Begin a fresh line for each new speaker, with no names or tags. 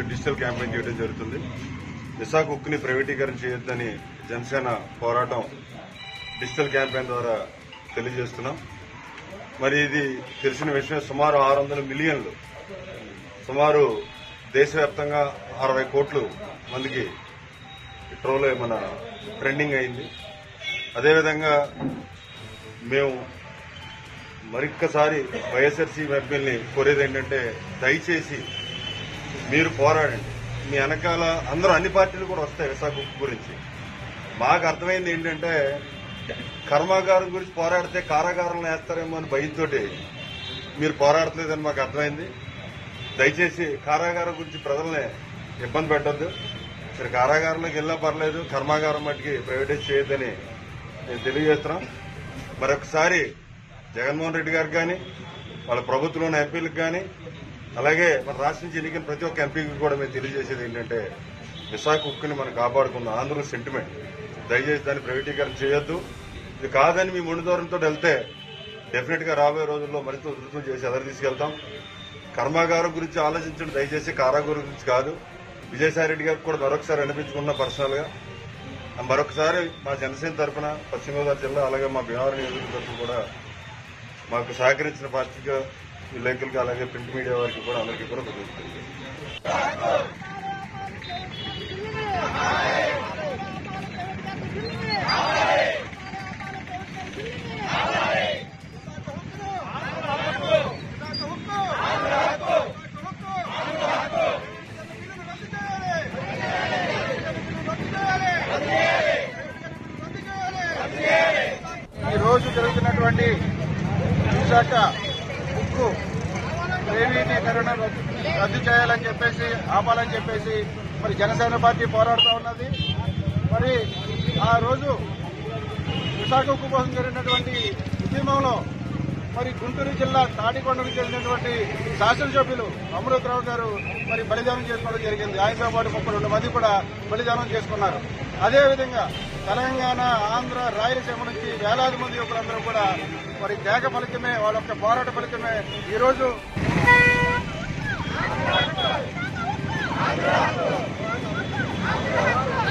digital campaign చేయడం జరుగుతుంది విశాఖ ఉక్కుని ప్రైవేటీకరణ చేయొద్దని జనసేన పోరాటం డిజిటల్ క్యాంపెయిన్ ద్వారా తెలియజేస్తున్నాం మరి ఇది తెలిసిన విషయం సుమారు ఆరు వందల మిలియన్లు సుమారు దేశవ్యాప్తంగా అరవై కోట్లు మందికి ట్రోల్ మన ట్రెండింగ్ అయింది అదేవిధంగా మేము మరొక్కసారి వైఎస్ఆర్సీ ఎంపీల్ని కోరేది ఏంటంటే దయచేసి మీరు పోరాడండి మీ వెనకాల అందరూ అన్ని పార్టీలు కూడా వస్తాయి విశాఖ ఉక్కు గురించి మాకు అర్థమైంది ఏంటంటే కర్మాగారం గురించి పోరాడితే కారాగారంలో వేస్తారేమో అని భయంతో మీరు పోరాడట్లేదని మాకు అర్థమైంది దయచేసి కారాగారం గురించి ప్రజల్ని ఇబ్బంది పెట్టొద్దు మీరు కారాగారంలోకి వెళ్ళినా పర్లేదు కర్మాగారం మట్టుకి ప్రైవేటైజ్ చేయొద్దని నేను తెలియజేస్తున్నాం మరొకసారి జగన్మోహన్ రెడ్డి గారికి కానీ వాళ్ళ ప్రభుత్వంలోని ఎంపీలకు కానీ అలాగే మన రాష్ట్రం నుంచి ఎన్నికైన ప్రతి ఒక్క ఎంపీకి కూడా మేము తెలియజేసేది ఏంటంటే విశాఖ ఉక్కుని మనం కాపాడుకుందాం ఆంధ్ర సెంటిమెంట్ దయచేసి దాన్ని ప్రైవేటీకరణ చేయొద్దు ఇది కాదని మీ ముందు దూరంతో వెళ్తే డెఫినెట్ గా రాబోయే రోజుల్లో మరింత ఉధృతం చేసి ఎదరు తీసుకెళ్తాం కర్మాగారం గురించి ఆలోచించండి దయచేసి కారాగారం గురించి కాదు విజయసాయి రెడ్డి గారికి కూడా మరొకసారి అనిపించుకున్న పర్సనల్ గా మరొకసారి మా జనసేన తరఫున పశ్చిమ గోదావరి జిల్లా అలాగే మా భీమవరం నియోజకవర్గం తరఫున కూడా మాకు సహకరించిన పార్టీగా విలేకరులకి అలాగే ప్రింట్ మీడియా వారికి కూడా అందరికీ కూడా కృతజ్ఞతలు
ఈ రోజు జరుగుతున్నటువంటి విశాఖ ఉక్కు ప్రైవేటీకరణ రద్దు రద్దు చేయాలని చెప్పేసి ఆపాలని చెప్పేసి మరి జనసేన పార్టీ పోరాడుతూ ఉన్నది మరి ఆ రోజు విశాఖ ఉక్కు కోసం జరిగినటువంటి ఉద్యమంలో మరి గుంటూరు జిల్లా తాడికొండకు చెందినటువంటి శాసనసభ్యులు అమృతరావు గారు మరి బలిదానం చేసుకోవడం జరిగింది ఆయనతో పాటు ముప్పై రెండు మంది కూడా బలిదానం చేసుకున్నారు అదేవిధంగా తెలంగాణ ఆంధ్ర రాయలసీమ నుంచి వేలాది మంది యువకులందరూ కూడా మరి త్యాగ ఫలితమే వాళ్ళ యొక్క పోరాట ఫలితమే ఈ రోజు
ఆంధ్ర